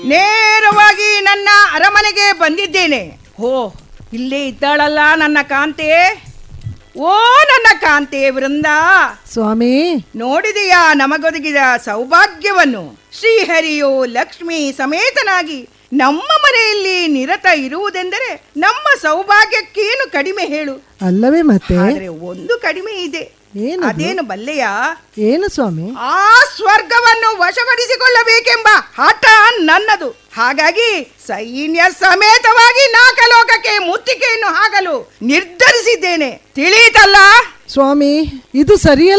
ನೇರವಾಗಿ ನನ್ನ ಅರಮನೆಗೆ ಬಂದಿದ್ದೇನೆ ಹೋ ಇಲ್ಲೇ ಇದ್ದಾಳಲ್ಲ ನನ್ನ ಕಾಂತೆ ಓ ನನ್ನ ಕಾಂತೆ ವೃಂದ ಸ್ವಾಮಿ ನೋಡಿದೆಯಾ ನಮಗೊದಗಿದ ಸೌಭಾಗ್ಯವನ್ನು ಶ್ರೀಹರಿಯು ಲಕ್ಷ್ಮಿ ಸಮೇತನಾಗಿ ನಮ್ಮ ಮನೆಯಲ್ಲಿ ನಿರತ ಇರುವುದೆಂದರೆ ನಮ್ಮ ಸೌಭಾಗ್ಯಕ್ಕೇನು ಕಡಿಮೆ ಹೇಳು ಅಲ್ಲವೇ ಮತ್ತೆ ಆದರೆ ಒಂದು ಕಡಿಮೆ ಇದೆ ಏನದು? ಅದೇನು ಬಲ್ಲೆಯಾ ಏನು ಸ್ವಾಮಿ ಆ ಸ್ವರ್ಗವನ್ನು ವಶಪಡಿಸಿಕೊಳ್ಳಬೇಕೆಂಬ ಹಠ ನನ್ನದು ಹಾಗಾಗಿ ಸೈನ್ಯ ಸಮೇತವಾಗಿ ನಾಕಲೋಕಕ್ಕೆ ಮುತ್ತಿಗೆಯನ್ನು ಹಾಕಲು ನಿರ್ಧರಿಸಿದ್ದೇನೆ ತಿಳಿಯಿತಲ್ಲ ಸ್ವಾಮಿ ಇದು ಸರಿಯಲ್ಲ